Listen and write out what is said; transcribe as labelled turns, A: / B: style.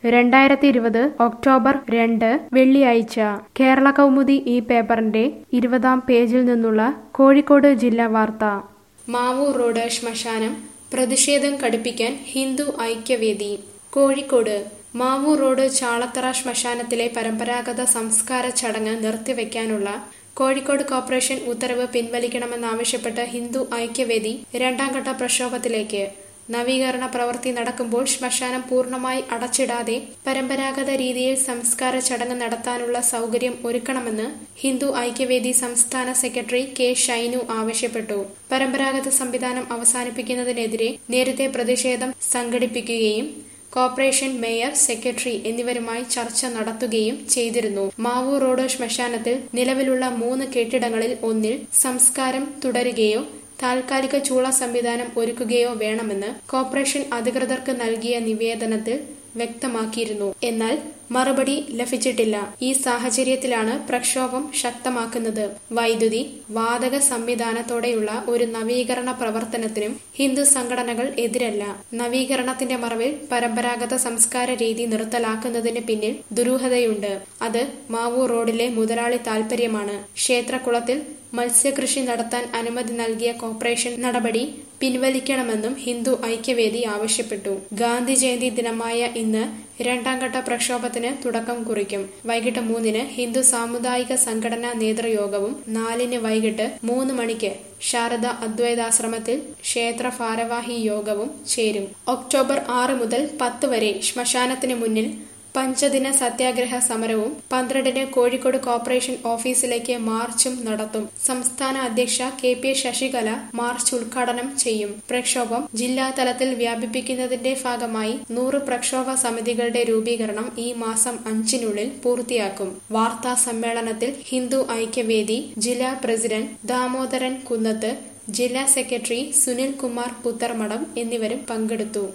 A: രണ്ടായിരത്തി ഇരുപത് ഒക്ടോബർ രണ്ട് വെള്ളിയാഴ്ച കേരള കൗമുദി ഈ പേപ്പറിന്റെ ഇരുപതാം പേജിൽ നിന്നുള്ള കോഴിക്കോട് ജില്ലാ വാർത്ത മാവൂർ റോഡ് ശ്മശാനം പ്രതിഷേധം കടുപ്പിക്കാൻ ഹിന്ദു ഐക്യവേദി കോഴിക്കോട് മാവൂർ റോഡ് ചാളത്തറ ശ്മശാനത്തിലെ പരമ്പരാഗത സംസ്കാര ചടങ്ങ് നിർത്തിവെക്കാനുള്ള കോഴിക്കോട് കോർപ്പറേഷൻ ഉത്തരവ് പിൻവലിക്കണമെന്നാവശ്യപ്പെട്ട് ഹിന്ദു ഐക്യവേദി രണ്ടാംഘട്ട പ്രക്ഷോഭത്തിലേക്ക് നവീകരണ പ്രവൃത്തി നടക്കുമ്പോൾ ശ്മശാനം പൂർണ്ണമായി അടച്ചിടാതെ പരമ്പരാഗത രീതിയിൽ സംസ്കാര ചടങ്ങ് നടത്താനുള്ള സൗകര്യം ഒരുക്കണമെന്ന് ഹിന്ദു ഐക്യവേദി സംസ്ഥാന സെക്രട്ടറി കെ ഷൈനു ആവശ്യപ്പെട്ടു പരമ്പരാഗത സംവിധാനം അവസാനിപ്പിക്കുന്നതിനെതിരെ നേരത്തെ പ്രതിഷേധം സംഘടിപ്പിക്കുകയും കോർപ്പറേഷൻ മേയർ സെക്രട്ടറി എന്നിവരുമായി ചർച്ച നടത്തുകയും ചെയ്തിരുന്നു മാവൂർ റോഡ് ശ്മശാനത്തിൽ നിലവിലുള്ള മൂന്ന് കെട്ടിടങ്ങളിൽ ഒന്നിൽ സംസ്കാരം തുടരുകയോ താൽക്കാലിക ചൂള സംവിധാനം ഒരുക്കുകയോ വേണമെന്ന് കോർപ്പറേഷൻ അധികൃതർക്ക് നൽകിയ നിവേദനത്തിൽ വ്യക്തമാക്കിയിരുന്നു എന്നാൽ മറുപടി ലഭിച്ചിട്ടില്ല ഈ സാഹചര്യത്തിലാണ് പ്രക്ഷോഭം ശക്തമാക്കുന്നത് വൈദ്യുതി വാതക സംവിധാനത്തോടെയുള്ള ഒരു നവീകരണ പ്രവർത്തനത്തിനും ഹിന്ദു സംഘടനകൾ എതിരല്ല നവീകരണത്തിന്റെ മറവിൽ പരമ്പരാഗത സംസ്കാര രീതി നിർത്തലാക്കുന്നതിന് പിന്നിൽ ദുരൂഹതയുണ്ട് അത് മാവൂർ റോഡിലെ മുതലാളി താൽപര്യമാണ് ക്ഷേത്രകുളത്തിൽ മത്സ്യകൃഷി നടത്താൻ അനുമതി നൽകിയ കോർപ്പറേഷൻ നടപടി പിൻവലിക്കണമെന്നും ഹിന്ദു ഐക്യവേദി ആവശ്യപ്പെട്ടു ഗാന്ധി ജയന്തി ദിനമായ ഇന്ന് രണ്ടാംഘട്ട പ്രക്ഷോഭത്തിന് തുടക്കം കുറിക്കും വൈകിട്ട് മൂന്നിന് ഹിന്ദു സാമുദായിക സംഘടനാ നേതൃയോഗവും നാലിന് വൈകിട്ട് മൂന്ന് മണിക്ക് ശാരദ അദ്വൈതാശ്രമത്തിൽ ക്ഷേത്ര ഭാരവാഹി യോഗവും ചേരും ഒക്ടോബർ ആറ് മുതൽ പത്ത് വരെ ശ്മശാനത്തിന് മുന്നിൽ പഞ്ചദിന സത്യാഗ്രഹ സമരവും പന്ത്രണ്ടിന് കോഴിക്കോട് കോർപ്പറേഷൻ ഓഫീസിലേക്ക് മാർച്ചും നടത്തും സംസ്ഥാന അധ്യക്ഷ കെ പി ശശികല മാർച്ച് ഉദ്ഘാടനം ചെയ്യും പ്രക്ഷോഭം ജില്ലാ തലത്തിൽ വ്യാപിപ്പിക്കുന്നതിന്റെ ഭാഗമായി നൂറ് പ്രക്ഷോഭ സമിതികളുടെ രൂപീകരണം ഈ മാസം അഞ്ചിനുള്ളിൽ പൂർത്തിയാക്കും വാർത്താ സമ്മേളനത്തിൽ ഹിന്ദു ഐക്യവേദി ജില്ലാ പ്രസിഡന്റ് ദാമോദരൻ കുന്നത്ത് ജില്ലാ സെക്രട്ടറി സുനിൽ കുമാർ പുത്തർമഠം എന്നിവരും പങ്കെടുത്തു